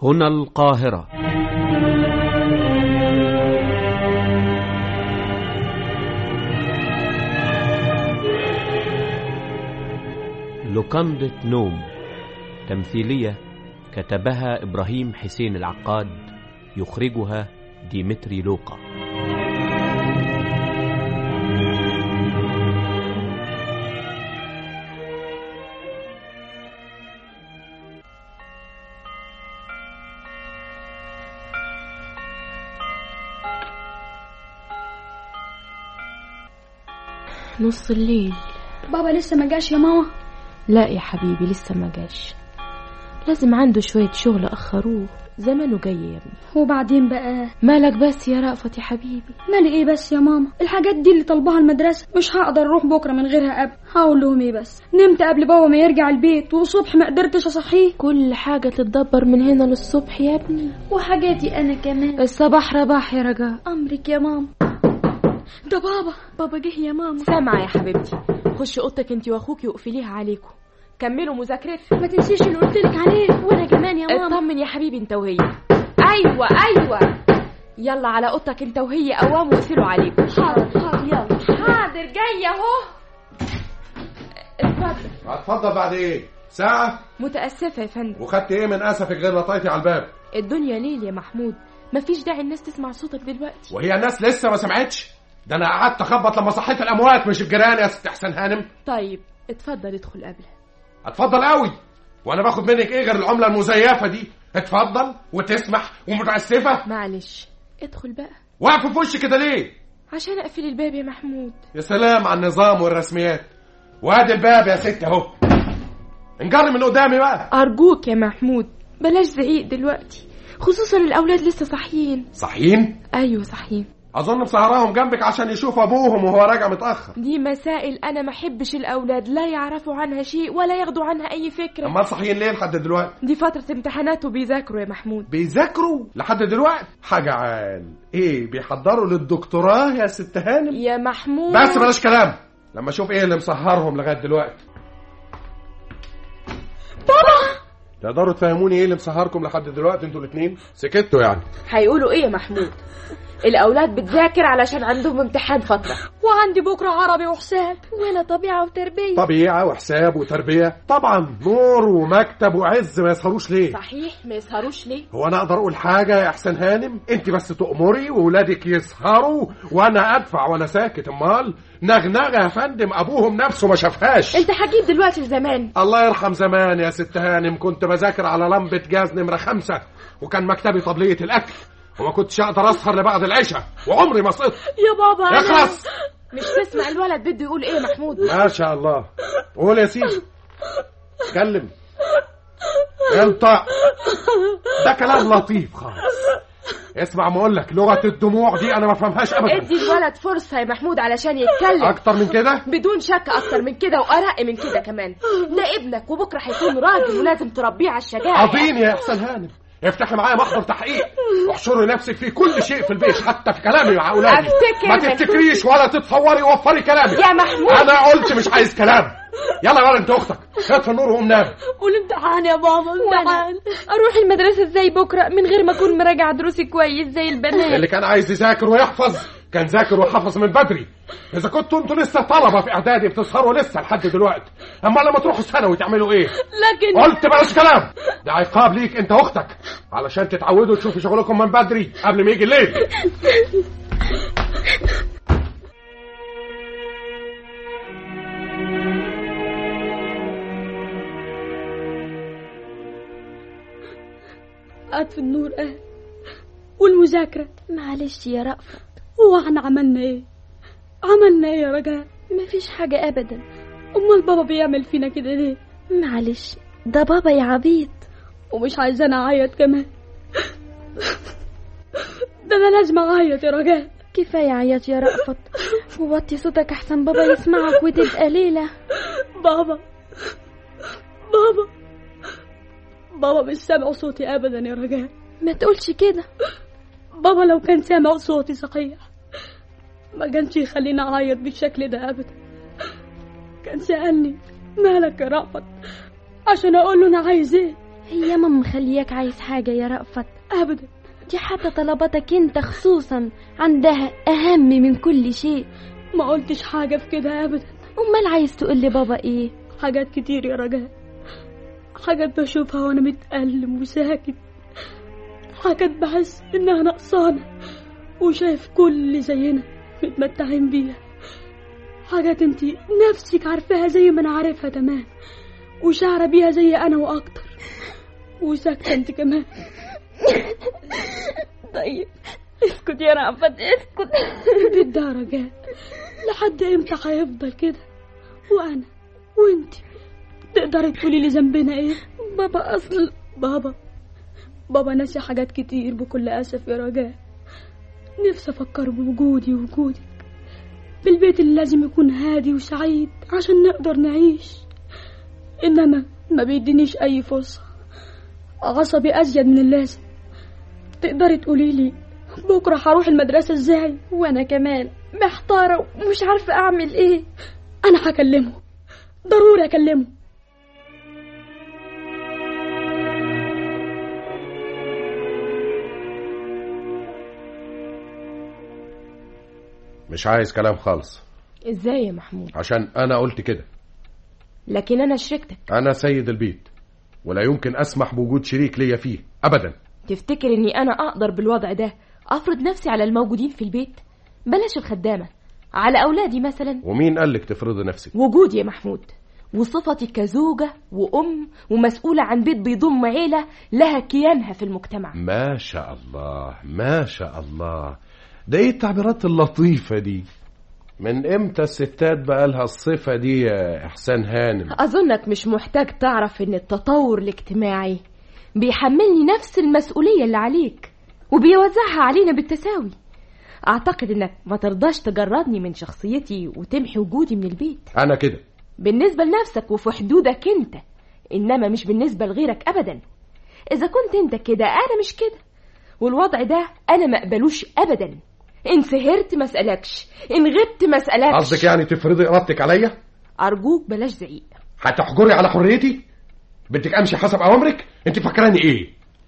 هنا القاهرة لوكندة نوم تمثيلية كتبها إبراهيم حسين العقاد يخرجها ديمتري لوقا نص الليل بابا لسه ما جاش يا ماما لا يا حبيبي لسه ما جاش لازم عنده شوية شغل أخروه زمانه جاي يا ابني وبعدين بقى مالك بس يا رأفت يا حبيبي مالي ايه بس يا ماما الحاجات دي اللي طلبها المدرسة مش هقدر اروح بكرة من غيرها قبل هقول لهم ايه بس نمت قبل بابا ما يرجع البيت والصبح ما قدرتش اصحيه كل حاجة تتدبر من هنا للصبح يا ابني وحاجاتي انا كمان الصباح رباح يا رجاء امرك يا ماما ده بابا بابا جه يا ماما سامعة يا حبيبتي خش اوضتك انت واخوكي واقفليها عليكم كملوا مذاكرتكم ما تنسيش اللي قلت لك عليه وانا كمان يا ماما اطمن يا حبيبي انت وهي ايوه ايوه يلا على اوضتك انت وهي قوام واقفلوا عليكم حاضر حاضر يلا حاضر جايه اهو اتفضل هتفضل بعد ايه ساعة متأسفة يا فندم وخدت ايه من اسفك غير لطيتي على الباب الدنيا ليل يا محمود مفيش داعي الناس تسمع صوتك دلوقتي وهي الناس لسه ما سمعتش ده انا قعدت اخبط لما صحيت الاموات مش الجيران يا ست حسن هانم طيب اتفضل ادخل قبلها اتفضل قوي وانا باخد منك ايه غير العمله المزيفه دي اتفضل وتسمح ومتاسفه معلش ادخل بقى واقف في وشي كده ليه عشان اقفل الباب يا محمود يا سلام على النظام والرسميات وادي الباب يا ست اهو انجر من قدامي بقى ارجوك يا محمود بلاش زعيق دلوقتي خصوصا الاولاد لسه صاحيين صحيين ايوه صاحيين اظن مسهراهم جنبك عشان يشوفوا ابوهم وهو راجع متاخر دي مسائل انا ما احبش الاولاد لا يعرفوا عنها شيء ولا ياخدوا عنها اي فكره امال صحيين ليه لحد دلوقتي دي فتره امتحانات وبيذاكروا يا محمود بيذاكروا لحد دلوقتي حاجه عال ايه بيحضروا للدكتوراه يا ست هانم يا محمود بس بلاش كلام لما اشوف ايه اللي مسهرهم لغايه دلوقتي بابا تقدروا تفهموني ايه اللي مسهركم لحد دلوقتي انتوا الاثنين سكتوا يعني هيقولوا ايه يا محمود الاولاد بتذاكر علشان عندهم امتحان فتره وعندي بكرة عربي وحساب وانا طبيعة وتربية طبيعه وحساب وتربيه طبعا نور ومكتب وعز ما يسهروش ليه صحيح ما يسهروش ليه هو انا اقدر اقول حاجه يا احسن هانم انت بس تؤمري واولادك يسهروا وانا ادفع وانا ساكت امال نغنغه يا فندم ابوهم نفسه ما شافهاش انت هتجيب دلوقتي لزمان الله يرحم زمان يا ست هانم كنت بذاكر على لمبة جاز نمرة خمسة وكان مكتبي طبلية الأكل وما كنتش أقدر أسهر لبعد العشاء وعمري ما سقطت يا بابا أنا اخلص مش تسمع الولد بده يقول ايه يا محمود ما شاء الله قول يا سيدي اتكلم انطق ده كلام لطيف خالص اسمع ما اقول لك لغة الدموع دي انا ما فهمهاش ابدا ادي الولد فرصه يا محمود علشان يتكلم اكتر من كده بدون شك اكتر من كده وارق من كده كمان ده ابنك وبكره هيكون راجل ولازم تربيه على الشجاعه عظيم يا احسن هانم افتحي معايا محضر تحقيق واحشري نفسك في كل شيء في البيت حتى في كلامي مع اولادي أفتكر ما من- تفتكريش ولا تتصوري ووفري كلامك يا محمود انا قلت مش عايز كلام يلا يا ولد انت اختك اطفي النور وقوم نام والامتحان يا بابا امتحان اروح المدرسه ازاي بكره من غير ما اكون مراجعه دروسي كويس زي البنات اللي كان عايز يذاكر ويحفظ كان ذاكر وحفظ من بدري اذا كنتوا انتوا لسه طلبه في اعدادي بتسهروا لسه لحد دلوقتي اما لما تروحوا ثانوي تعملوا ايه لكن قلت بلاش كلام ده عقاب ليك انت واختك علشان تتعودوا تشوفوا شغلكم من بدري قبل ما يجي الليل اطفي النور اه والمذاكرة معلش يا رأفت هو احنا عملنا ايه عملنا ايه يا رجاء مفيش حاجة أبدا امال بابا بيعمل فينا كده ليه معلش ده بابا يا عبيط ومش عايزانا اعيط كمان ده انا لازم اعيط يا رجاء كفاية عيط يا رأفت ووطي صوتك أحسن بابا يسمعك وتبقى ليلة بابا بابا بابا مش سامع صوتي ابدا يا رجاء ما تقولش كده بابا لو كان سامع صوتي صحيح ما كانش يخليني اعيط بالشكل ده ابدا كان سألني مالك يا رأفت عشان اقول له انا عايز ايه هي ما مخلياك عايز حاجة يا رأفت ابدا دي حتى طلباتك انت خصوصا عندها أهم من كل شيء ما قلتش حاجه في كده ابدا أمال عايز تقول لبابا ايه حاجات كتير يا رجاء حاجات بشوفها وانا متألم وساكت حاجات بحس انها نقصانة وشايف كل زينا متمتعين بيها حاجات انت نفسك عارفاها زي ما انا عارفها تمام وشعرة بيها زي انا واكتر وساكتة انت كمان طيب اسكت يا رأفت اسكت البيت ده يا رجاء لحد امتى هيفضل كده وانا وانت تقدري تقولي لي ذنبنا ايه بابا أصل بابا بابا ناسي حاجات كتير بكل أسف يا رجاء نفسي أفكر بوجودي ووجودك بالبيت اللي لازم يكون هادي وسعيد عشان نقدر نعيش إنما ما بيدينيش أي فرصة عصبي أزيد من اللازم تقدري تقولي لي بكرة هروح المدرسة ازاي وأنا كمان محتارة ومش عارفة أعمل ايه أنا هكلمه ضروري أكلمه مش عايز كلام خالص ازاي يا محمود عشان انا قلت كده لكن انا شركتك انا سيد البيت ولا يمكن اسمح بوجود شريك ليا فيه ابدا تفتكر اني انا اقدر بالوضع ده افرض نفسي على الموجودين في البيت بلاش الخدامة على اولادي مثلا ومين قالك تفرضي نفسك وجودي يا محمود وصفتي كزوجة وأم ومسؤولة عن بيت بيضم عيلة لها كيانها في المجتمع ما شاء الله ما شاء الله ده ايه التعبيرات اللطيفة دي من امتى الستات بقى لها الصفة دي يا احسان هانم أظنك مش محتاج تعرف إن التطور الاجتماعي بيحملني نفس المسؤولية اللي عليك وبيوزعها علينا بالتساوي أعتقد إنك ما ترضاش تجردني من شخصيتي وتمحي وجودي من البيت انا كده بالنسبة لنفسك وفي حدودك انت انما مش بالنسبة لغيرك ابدا اذا كنت انت كده انا مش كده والوضع ده انا ما اقبلوش ابدا ان سهرت ما اسالكش ان غبت ما اسالكش قصدك يعني تفرضي ارادتك عليا ارجوك بلاش زعيق هتحجري على حريتي بدك امشي حسب اوامرك انت فاكراني ايه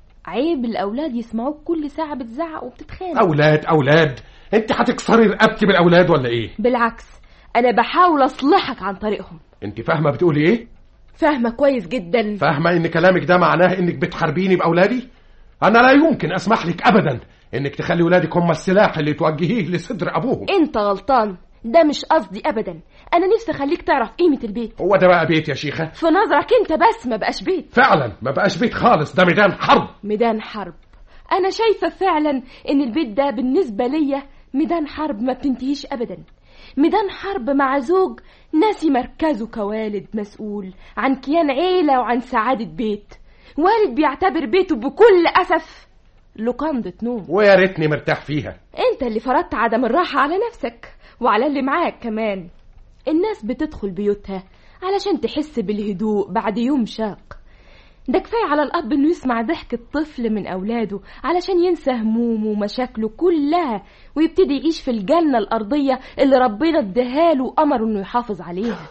عيب الاولاد يسمعوك كل ساعة بتزعق وبتتخانق اولاد اولاد انت هتكسري رقبتي بالاولاد ولا ايه بالعكس انا بحاول اصلحك عن طريقهم انت فاهمه بتقولي ايه فاهمة كويس جدا فاهمه ان كلامك ده معناه انك بتحاربيني باولادي انا لا يمكن اسمح لك ابدا انك تخلي ولادك هم السلاح اللي توجهيه لصدر ابوهم انت غلطان ده مش قصدي ابدا انا نفسي اخليك تعرف قيمة البيت هو ده بقى بيت يا شيخه في نظرك انت بس ما بقاش بيت فعلا ما بقاش بيت خالص ده ميدان حرب ميدان حرب انا شايفة فعلا ان البيت ده بالنسبة ليا ميدان حرب ما بتنتهيش ابدا ميدان حرب مع زوج ناسي مركزه كوالد مسؤول عن كيان عيلة وعن سعادة بيت والد بيعتبر بيته بكل أسف لقندة نوم ويا ريتني مرتاح فيها انت اللي فرضت عدم الراحة على نفسك وعلى اللي معاك كمان الناس بتدخل بيوتها علشان تحس بالهدوء بعد يوم شاق ده كفاية على الأب إنه يسمع ضحك الطفل من أولاده علشان ينسى همومه ومشاكله كلها ويبتدي يعيش في الجنة الأرضية اللي ربنا اداهاله وأمره إنه يحافظ عليها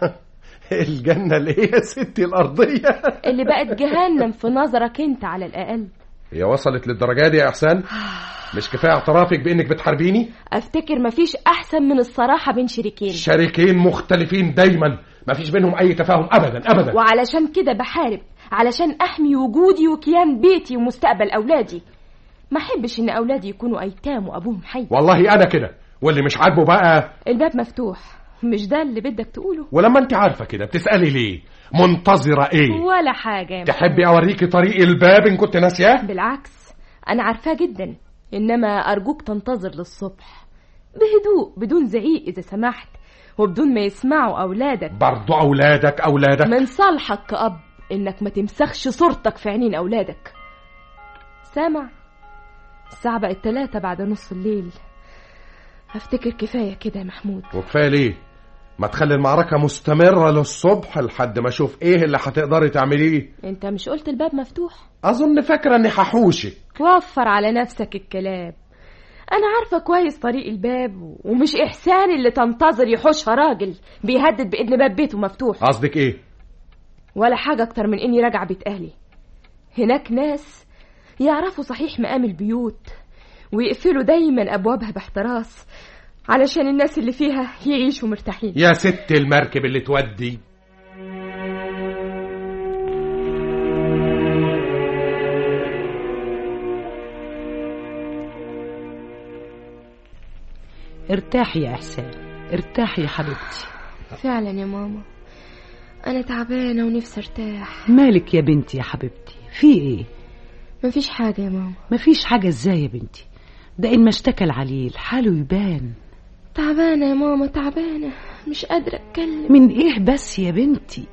الجنه اللي هي ستي الارضيه اللي بقت جهنم في نظرك أنت على الأقل هي وصلت للدرجه دي يا احسان مش كفايه اعترافك بانك بتحاربيني أفتكر مفيش أحسن من الصراحة بين شريكين شريكين مختلفين دايما ما فيش بينهم اي تفاهم ابدا ابدا وعلشان كده بحارب علشان أحمي وجودي وكيان بيتي ومستقبل أولادي ما أحبش إن أولادي يكونوا أيتام وأبوهم حي والله انا كده واللي مش عاجبه بقى الباب مفتوح مش ده اللي بدك تقوله ولما انت عارفه كده بتسالي ليه منتظره ايه ولا حاجة يا تحبي اوريكي طريق الباب ان كنت ناسياه بالعكس أنا عارفاه جدا إنما أرجوك تنتظر للصبح بهدوء بدون زعيق إذا سمحت وبدون ما يسمعوا أولادك برضو اولادك اولادك من صالحك كأب إنك ما تمسخش صورتك في عينين أولادك سامع الساعة بقت تلاتة بعد نص الليل هفتكر كفاية كده يا محمود وكفايه ليه ما تخلي المعركه مستمره للصبح لحد ما اشوف ايه اللي هتقدري تعمليه انت مش قلت الباب مفتوح اظن فاكره اني هحوشك وفر على نفسك الكلام انا عارفه كويس طريق الباب ومش احسان اللي تنتظر يحوشها راجل بيهدد بان باب بيته مفتوح قصدك ايه ولا حاجه اكتر من اني راجعه بيت اهلي هناك ناس يعرفوا صحيح مقام البيوت ويقفلوا دايما أبوابها باحتراس علشان الناس اللي فيها يعيشوا مرتاحين يا ست المركب اللي تودي ارتاحي يا إحسان ارتاحي يا حبيبتي فعلا يا ماما أنا تعبانة ونفسي أرتاح مالك يا بنتي يا حبيبتي في ايه مفيش حاجة يا ماما مفيش حاجة ازاي يا بنتي ده إن ما اشتكى العليل حاله يبان تعبانة يا ماما تعبانة مش قادرة أتكلم من ايه بس يا بنتي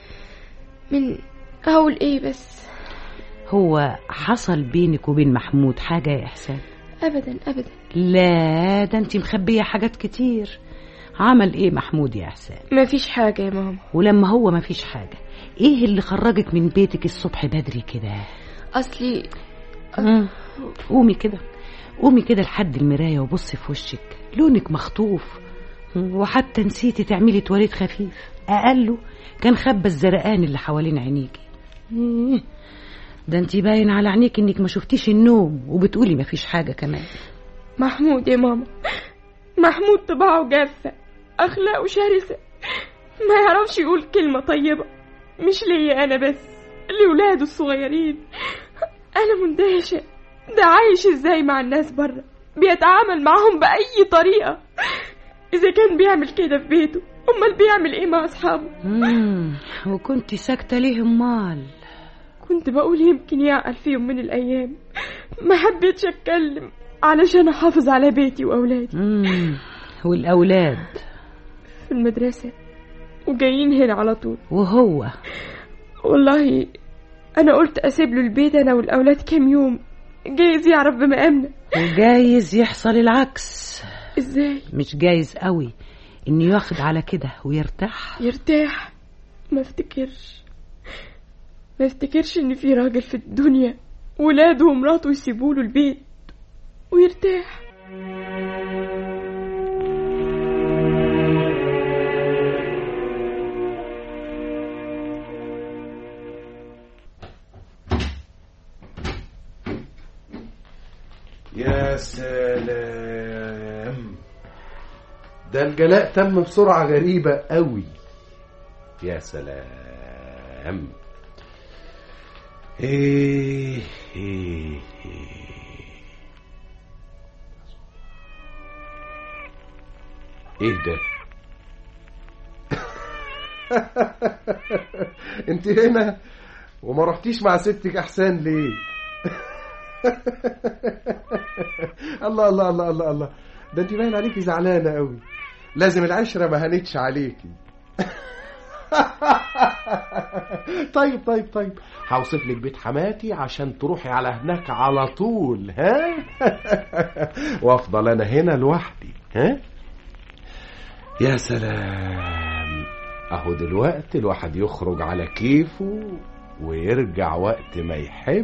من أقول إيه بس هو حصل بينك وبين محمود حاجة يا إحسان أبدا أبدا لا ده انت مخبية حاجات كتير عمل ايه محمود يا إحسان مفيش حاجة يا ماما ولما هو مفيش حاجة ايه اللي خرجك من بيتك الصبح بدري كده أصلي مم. قومي كده قومي كده لحد المراية وبصي في وشك لونك مخطوف وحتى نسيتي تعملي تواليت خفيف أقله كان خبى الزرقان اللي حوالين عينيكي إيه، ده انت باين على عينيك انك ما شفتيش النوم وبتقولي ما فيش حاجة كمان محمود يا ماما محمود طباعه جافة أخلاقه شرسة ما يعرفش يقول كلمة طيبة مش ليا أنا بس لولاده الصغيرين أنا مندهشة ده عايش إزاي مع الناس بره بيتعامل معاهم بأي طريقة إذا كان بيعمل كده في بيته أمال بيعمل إيه مع أصحابه مم. وكنت ساكتة ليه امال كنت بقول يمكن يعقل في يوم من الأيام ما حبيتش أتكلم علشان أحافظ على بيتي وأولادي مم. والأولاد في المدرسة وجايين هنا على طول وهو والله أنا قلت أسيب له البيت أنا والأولاد كام يوم جايز يعرف بمقامنا وجايز يحصل العكس إزاي مش جايز قوي انه ياخد على كده ويرتاح يرتاح ما افتكرش ما افتكرش إن في راجل في الدنيا ولاده ومراته يسيبوا له البيت ويرتاح يا سلام ده الجلاء تم بسرعة غريبة قوي يا سلام ايه ايه ايه ايه ده انت هنا وما رحتيش مع ستك احسان ليه الله الله الله الله الله ده انت باين عليكي زعلانه قوي لازم العشره ما هنتش عليكي طيب طيب طيب هوصف لك بيت حماتي عشان تروحي على هناك على طول ها وافضل انا هنا لوحدي ها يا سلام اهو دلوقتي الواحد يخرج على كيفه ويرجع وقت ما يحب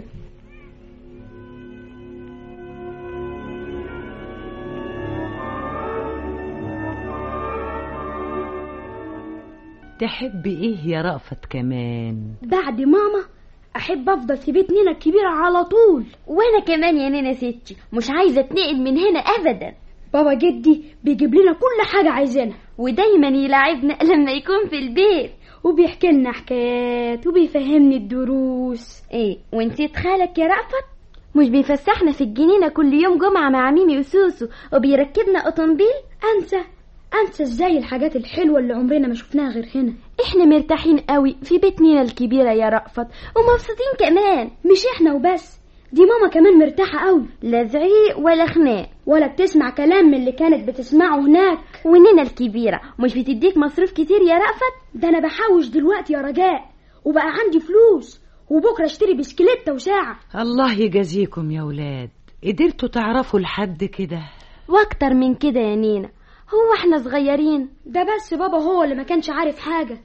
تحب ايه يا رأفت كمان بعد ماما احب افضل في بيت نينا الكبيرة على طول وانا كمان يا نينا ستي مش عايزه اتنقل من هنا ابدا بابا جدي بيجيب لنا كل حاجة عايزينها ودايما يلاعبنا لما يكون في البيت وبيحكي لنا حكايات وبيفهمني الدروس ايه ونسيت خالك يا رأفت مش بيفسحنا في الجنينة كل يوم جمعة مع ميمي وسوسو وبيركبنا اوتومبيل انسى انسى ازاي الحاجات الحلوة اللي عمرنا ما شفناها غير هنا احنا مرتاحين قوي في بيت نينا الكبيرة يا رأفت ومبسوطين كمان مش احنا وبس دي ماما كمان مرتاحة قوي لا زعيق ولا خناق ولا بتسمع كلام من اللي كانت بتسمعه هناك ونينا الكبيرة مش بتديك مصروف كتير يا رأفت ده انا بحوش دلوقتي يا رجاء وبقى عندي فلوس وبكرة اشتري بسكليتة وساعة الله يجازيكم يا ولاد قدرتوا تعرفوا لحد كده واكتر من كده يا نينا هو احنا صغيرين ده بس بابا هو اللي ما كانش عارف حاجة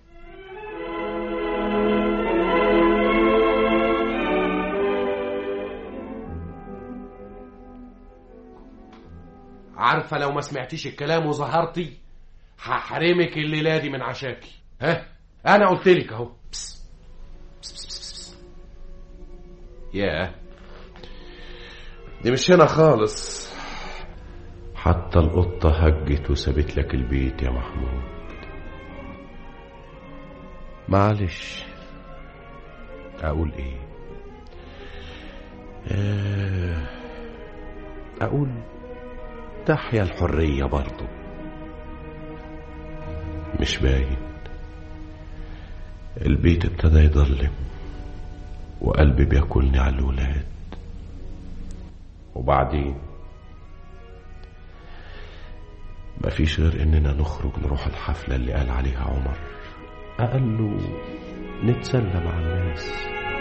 عارفه لو ما سمعتيش الكلام وظهرتي هحرمك الليله دي من عشاكي ها انا قلت لك اهو بس. بس بس بس بس. ياه دي مش هنا خالص حتى القطة هجت وسابت لك البيت يا محمود معلش أقول إيه آه، أقول تحيا الحرية برضو مش باين البيت ابتدى يضلم وقلبي بياكلني على الولاد وبعدين مفيش غير اننا نخرج نروح الحفلة اللي قال عليها عمر اقله نتسلى مع الناس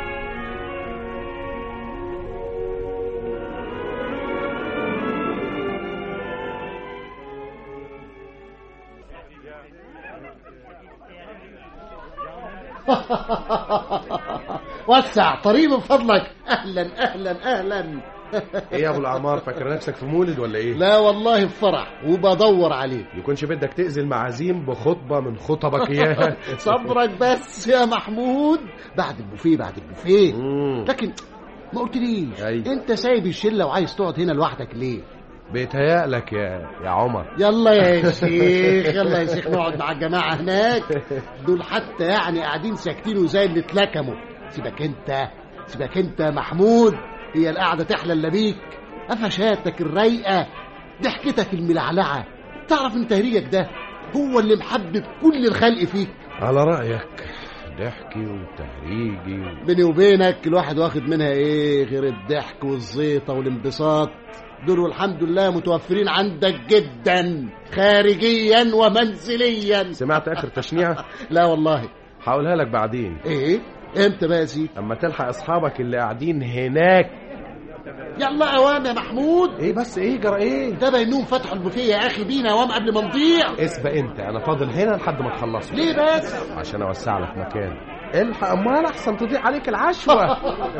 وسع طريق من فضلك اهلا اهلا اهلا ايه يا ابو العمار فاكر نفسك في مولد ولا ايه لا والله في فرح وبدور عليك يكونش بدك تأذي المعازيم بخطبة من خطبك اياها صبرك بس يا محمود بعد البوفيه بعد البوفيه مم. لكن ما قلتليش أيوة. انت سايب الشله وعايز تقعد هنا لوحدك ليه بيتهيألك يا يا عمر يلا يا شيخ يلا يا شيخ نقعد مع الجماعه هناك دول حتى يعني قاعدين ساكتين وزي اللي اتلكموا سيبك انت سيبك انت يا محمود هي القعده تحلى الا بيك قفشاتك الرايقه ضحكتك الملعلعه تعرف ان تهريجك ده هو اللي محبب كل الخلق فيك على رأيك ضحكي وتهريجي بيني وبينك الواحد واخد منها ايه غير الضحك والزيطه والانبساط دول والحمد لله متوفرين عندك جدا خارجيا ومنزليا سمعت اخر تشنيعة لا والله هقولها لك بعدين ايه امتى بقى يا سيدي اما تلحق اصحابك اللي قاعدين هناك يلا اوام يا محمود ايه بس ايه جرى ايه ده بينهم فتحوا البوفيه يا اخي بينا اوام قبل ما نضيع اسبق انت انا فاضل هنا لحد ما تخلصوا ليه بس عشان اوسع لك مكان الحق امال احسن تضيع عليك العشوة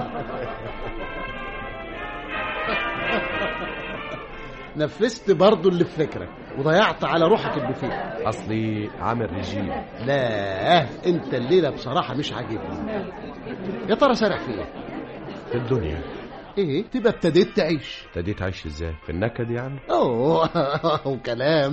نفذت برضو اللي في فكرك وضيعت على روحك البوفيه اصلي عامل رجيم لا انت الليله بصراحه مش عاجبني يا ترى سارح في ايه في الدنيا ايه تبقى ابتديت تعيش ابتديت عايش ازاي في النكد يعني اوه وكلام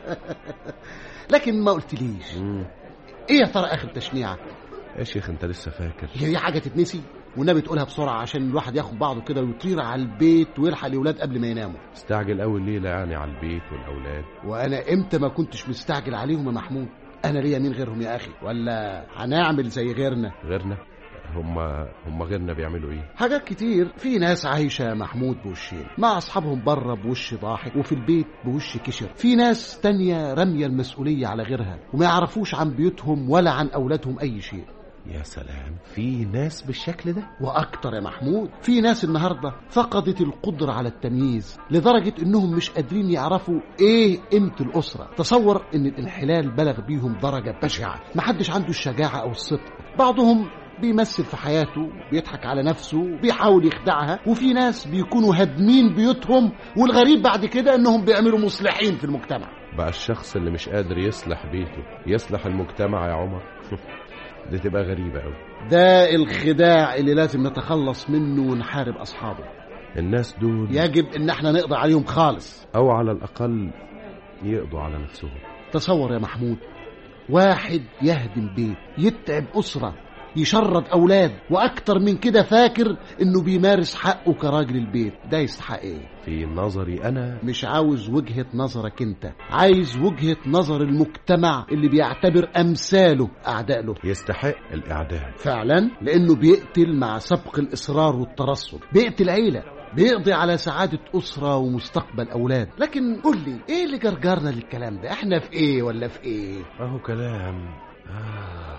لكن ما قلتليش مم. ايه يا ترى اخر تشنيعه يا شيخ انت لسه فاكر هي دي حاجه تتنسي والنبي تقولها بسرعه عشان الواحد ياخد بعضه كده ويطير على البيت ويلحق الاولاد قبل ما يناموا استعجل اول ليله يعني على البيت والاولاد وانا امتى ما كنتش مستعجل عليهم يا محمود انا ليا مين غيرهم يا اخي ولا هنعمل زي غيرنا غيرنا هم هم غيرنا بيعملوا ايه حاجات كتير في ناس عايشة يا محمود بوشين مع أصحابهم بره بوش ضاحك وفي البيت بوش كشر في ناس تانية رامية المسؤولية على غيرها وما يعرفوش عن بيوتهم ولا عن أولادهم أي شيء يا سلام في ناس بالشكل ده وأكتر يا محمود في ناس النهاردة فقدت القدرة على التمييز لدرجة إنهم مش قادرين يعرفوا إيه قيمة الأسرة تصور إن الانحلال بلغ بيهم درجة بشعة محدش عنده الشجاعة أو الصدق بعضهم بيمثل في حياته بيضحك على نفسه بيحاول يخدعها وفي ناس بيكونوا هادمين بيوتهم والغريب بعد كده انهم بيعملوا مصلحين في المجتمع بقى الشخص اللي مش قادر يصلح بيته يصلح المجتمع يا عمر دي تبقى غريبة أوي ده الخداع اللي لازم نتخلص منه ونحارب اصحابه الناس دول يجب ان احنا نقضي عليهم خالص أو على الأقل يقضوا على نفسهم تصور يا محمود واحد يهدم بيت يتعب أسرة يشرد أولاد وأكتر من كده فاكر إنه بيمارس حقه كراجل البيت ده يستحق إيه في نظري أنا مش عاوز وجهة نظرك انت عايز وجهة نظر المجتمع اللي بيعتبر أمثاله أعداء له يستحق الإعدام فعلا لأنه بيقتل مع سبق الإصرار والترصد بيقتل عيلة بيقضي على سعادة أسرة ومستقبل أولاد لكن قول لي إيه اللي جرجرنا للكلام ده إحنا في إيه ولا في إيه أهو كلام آه.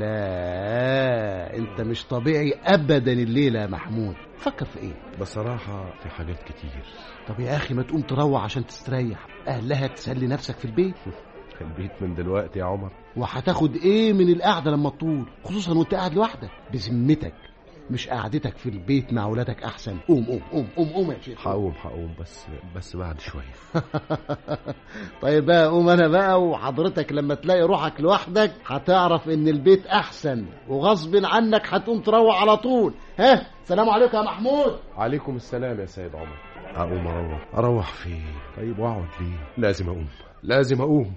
لا أنت مش طبيعي أبدا الليلة يا محمود فكر في إيه بصراحة في حاجات كتير طب يا أخي ما تقوم تروح عشان تستريح أهلها تسلي نفسك في البيت البيت من دلوقتي يا عمر وهتاخد ايه من القعده لما تطول خصوصا وانت قاعد لوحدك بذمتك مش قعدتك في البيت مع ولادك احسن قوم قوم قوم قوم قوم يا شيخ هقوم هقوم بس بس بعد شويه طيب بقى قوم انا بقى وحضرتك لما تلاقي روحك لوحدك هتعرف ان البيت احسن وغصب عنك هتقوم تروح على طول ها سلام عليكم يا محمود عليكم السلام يا سيد عمر اقوم اروح اروح فين طيب واقعد ليه لازم اقوم لازم اقوم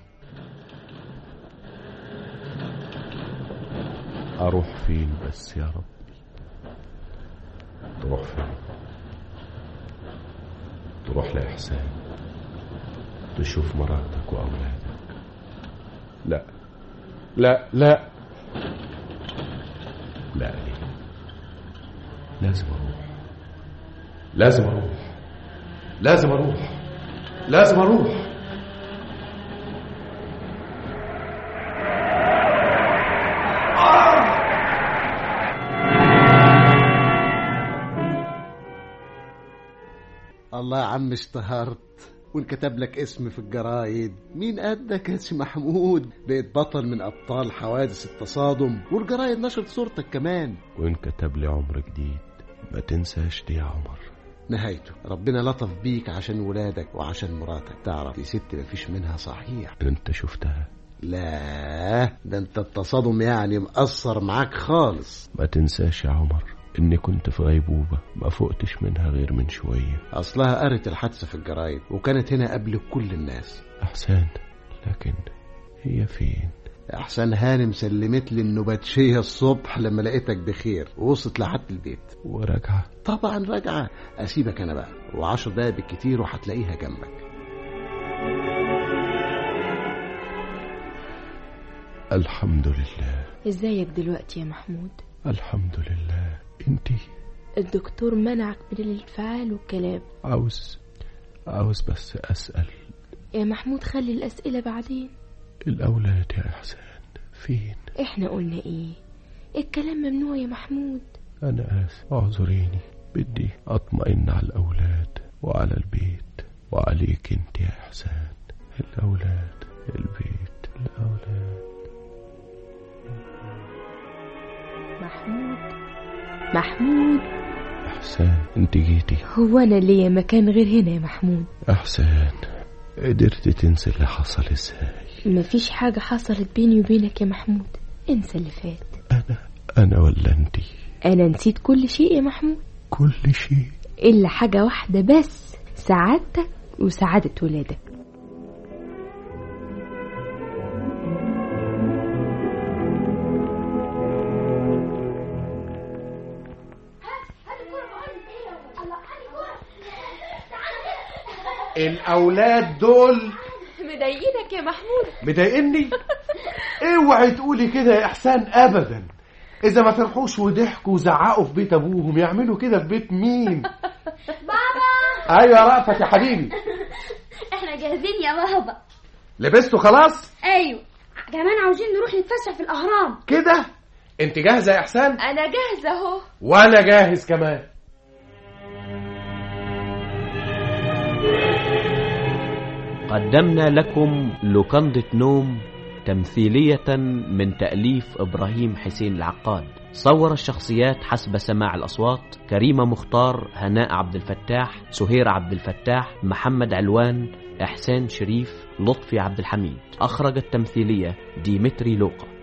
اروح فين بس يا رب تروح فين تروح لإحسان تشوف مراتك وأولادك لا لا لا لا ليه لازم أروح لازم أروح لازم أروح لازم أروح الله يا عم اشتهرت وانكتب لك اسم في الجرايد مين قدك يا سي محمود بقيت بطل من ابطال حوادث التصادم والجرايد نشرت صورتك كمان وإن كتب لي عمر جديد ما تنساش دي يا عمر نهايته ربنا لطف بيك عشان ولادك وعشان مراتك تعرف دي ست مفيش منها صحيح أنت شفتها لا ده انت التصادم يعني مأثر معاك خالص ما تنساش يا عمر إني كنت في غيبوبة ما فقتش منها غير من شوية اصلها قرت الحادثة في الجرايد وكانت هنا قبل كل الناس أحسن لكن هي فين احسن هانم سلمت لي النباتشية الصبح لما لقيتك بخير ووصلت لحد البيت وراجعة طبعا راجعة اسيبك انا بقى وعشر دقايق بالكتير وهتلاقيها جنبك الحمد لله ازيك دلوقتي يا محمود الحمد لله انتي الدكتور منعك من الانفعال والكلام عاوز عاوز بس أسأل يا محمود خلي الأسئلة بعدين الأولاد يا إحسان فين احنا قلنا ايه الكلام ممنوع يا محمود أنا آسف اعذريني بدي أطمئن على الأولاد وعلى البيت وعليك أنت يا إحسان الأولاد البيت الأولاد محمود محمود إحسان أنت جيتي هو انا ليا مكان غير هنا يا محمود إحسان قدرت تنسي اللي حصل إزاي مفيش حاجة حصلت بيني وبينك يا محمود انسى اللي فات أنا أنا ولا أنت انا نسيت كل شيء يا محمود كل شيء الا حاجة واحدة بس سعادتك وسعادة ولادك الأولاد دول مضايقينك يا محمود مضايقني اوعي تقولي كده يا إحسان أبدا إذا ما فرحوش وضحكوا وزعقوا في بيت أبوهم يعملوا كده في بيت مين بابا أيوة يا رأفت يا حبيبي احنا جاهزين يا بابا لبستوا خلاص ايوه كمان عاوزين نروح نتفسح في الاهرام كده انت جاهزة يا إحسان انا جاهزة اهو وأنا جاهز كمان قدمنا لكم لوكندة نوم تمثيلية من تأليف إبراهيم حسين العقاد صور الشخصيات حسب سماع الأصوات كريمة مختار هناء عبد الفتاح سهير عبد الفتاح محمد علوان إحسان شريف لطفي عبد الحميد أخرج التمثيلية ديمتري لوقا